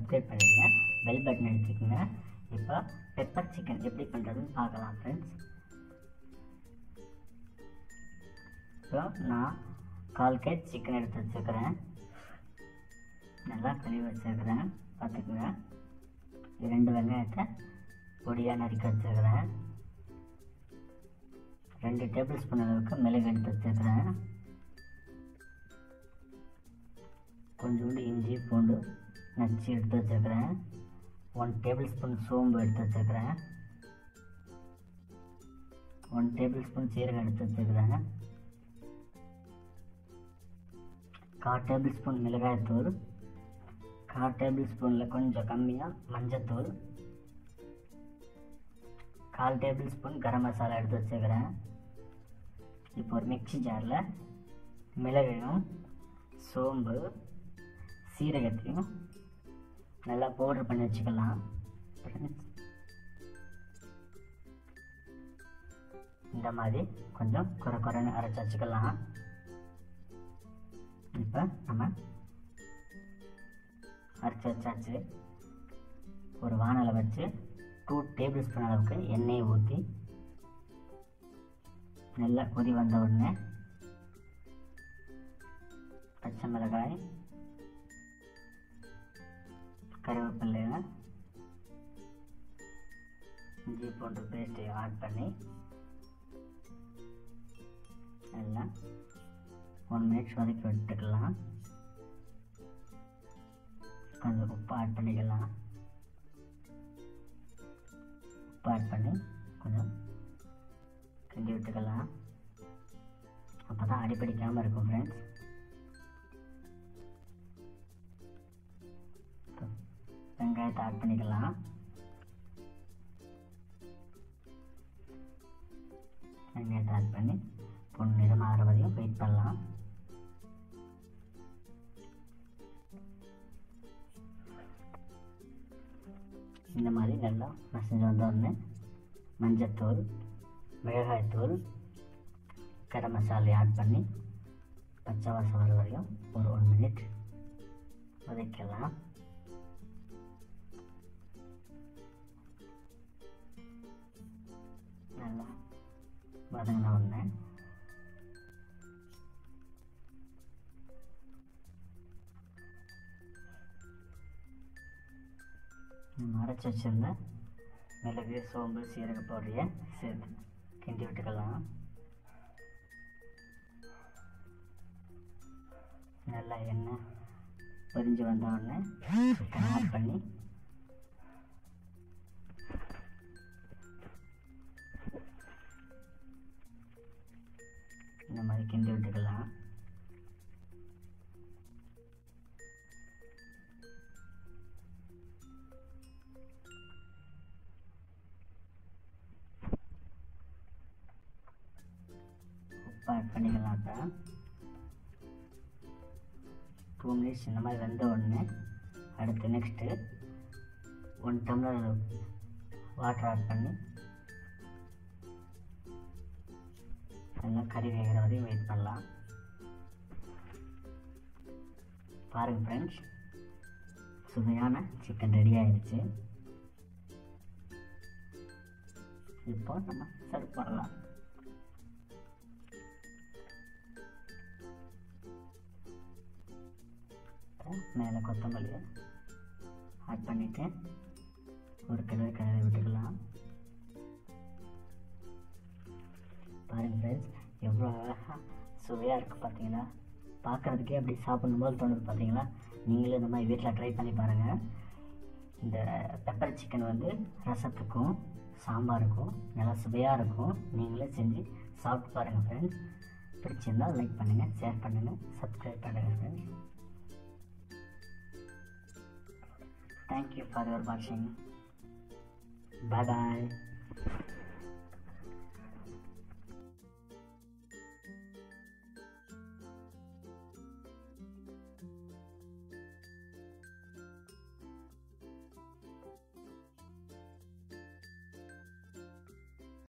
subscribe பண்ணிடுங்க bell button எடுத்துக்கோங்க இப்போ பெப்பர் சிக்கன் எப்படி பண்ணுறதுன்னு பார்க்கலாம் ஃப்ரெண்ட்ஸ் இப்போ நான் கால் கேஜ் சிக்கன் எடுத்து வச்சுருக்கிறேன் நல்லா கழுவி வச்சுருக்கிறேன் பார்த்துக்குங்க ரெண்டு வெங்காயத்தை பொடியாக நறுக்கி வச்சுருக்கிறேன் ரெண்டு டேபிள் ஸ்பூன் அளவுக்கு மிளகு எடுத்து வச்சுருக்கிறேன் கொஞ்சோண்டு இஞ்சி பூண்டு நச்சு எடுத்து வச்சுருக்கிறேன் ஒன் டேபிள் ஸ்பூன் சோம்பு எடுத்து வச்சுருக்கிறேன் ஒன் டேபிள் ஸ்பூன் சீரகம் எடுத்து வச்சுருக்கிறேன் கால் டேபிள் ஸ்பூன் மிளகாய்த்தூள் கால் டேபிள் ஸ்பூனில் கொஞ்சம் கம்மியாக மஞ்சத்தூள் கால் டேபிள் ஸ்பூன் கரம் மசாலா எடுத்து வச்சுக்கிறேன் இப்போ ஒரு மிக்சி ஜாரில் மிளகையும் சோம்பு சீரகத்தையும் நல்லா பவுடர் பண்ணி வச்சுக்கலாம் இந்த மாதிரி கொஞ்சம் குறை குறைன்னு அரைச்சி வச்சுக்கலாம் இப்போ நம்ம அரைச்சி வச்சாச்சு ஒரு வானலை வச்சு டூ டேபிள் ஸ்பூன் அளவுக்கு எண்ணெயை ஊற்றி நல்லா கொதி வந்த உடனே பச்சை மிளகாய் கருவேப்பில்லை இஞ்சி பூண்டு பேஸ்ட்டை ஆட் பண்ணி எல்லாம் ஒன் மினிட்ஸ் வதக்கி விட்டுக்கலாம் கொஞ்சம் உப்பு ஆட் பண்ணிக்கலாம் உப்பு ஆட் பண்ணி கொஞ்சம் கிண்டி விட்டுக்கலாம் அப்போ தான் அடிப்பிடிக்காமல் இருக்கும் ஃப்ரெண்ட்ஸ் வெங்காயத்தை ஆட் பண்ணிக்கலாம் வெங்காயத்தை ஆட் பண்ணி பொண்ணு நிறம் ஆகிற வரையும் வெயிட் பண்ணலாம் இந்த மாதிரி நல்லா மசிஞ்சு வந்தோடனே மஞ்சத்தூள் மிளகாய்த்தூள் கரம் மசாலை ஆட் பண்ணி பச்சை வாசம் வர வரையும் ஒரு ஒன் மினிட் வதக்கலாம் நல்லா வதங்கின உடனே நம்ம அரைச்சி வச்சிருந்த மிளகு சோம்பு சீரக பவுடரையை சேர்த்து கிண்டி விட்டுக்கலாம் நல்லா எண்ணெய் பொரிஞ்சு வந்த உடனே சிக்கன் ஆட் பண்ணி இந்த மாதிரி கிண்டி விட்டுக்கலாம் உப்பு ஆட் பண்ணிக்கலாம் இப்போ டூ மினிட்ஸ் இந்த மாதிரி வெந்த உடனே அடுத்து next one tumbler water add பண்ணி நல்லா கறி வேகிற வரையும் வெயிட் பண்ணலாம் பாருங்க ஃப்ரெண்ட்ஸ் சுவையான சிக்கன் ரெடி ஆயிடுச்சு இப்போ நம்ம சர்வ் பண்ணலாம் மேலே கொத்தமல்லி ஆட் பண்ணிவிட்டு ஒரு கிளறி கிளறி விட்டுக்கலாம் பாருங்கள் ஃப்ரெண்ட்ஸ் எவ்வளோ அழகாக சுவையாக இருக்குது பார்த்தீங்களா பார்க்குறதுக்கே அப்படி சாப்பிடணும் போது தோணுது பார்த்தீங்களா நீங்களும் இந்த மாதிரி வீட்டில் ட்ரை பண்ணி பாருங்கள் இந்த பெப்பர் சிக்கன் வந்து ரசத்துக்கும் சாம்பாருக்கும் நல்லா சுவையாக இருக்கும் நீங்களே செஞ்சு சாப்பிட்டு பாருங்கள் ஃப்ரெண்ட்ஸ் பிடிச்சிருந்தால் லைக் பண்ணுங்கள் ஷேர் பண்ணுங்கள் சப்ஸ்கிரைப் பண்ணுங்கள் ஃப்ரெண்ட்ஸ் தேங்க்யூ ஃபார் யுவர் வாட்சிங் பாய் பாய்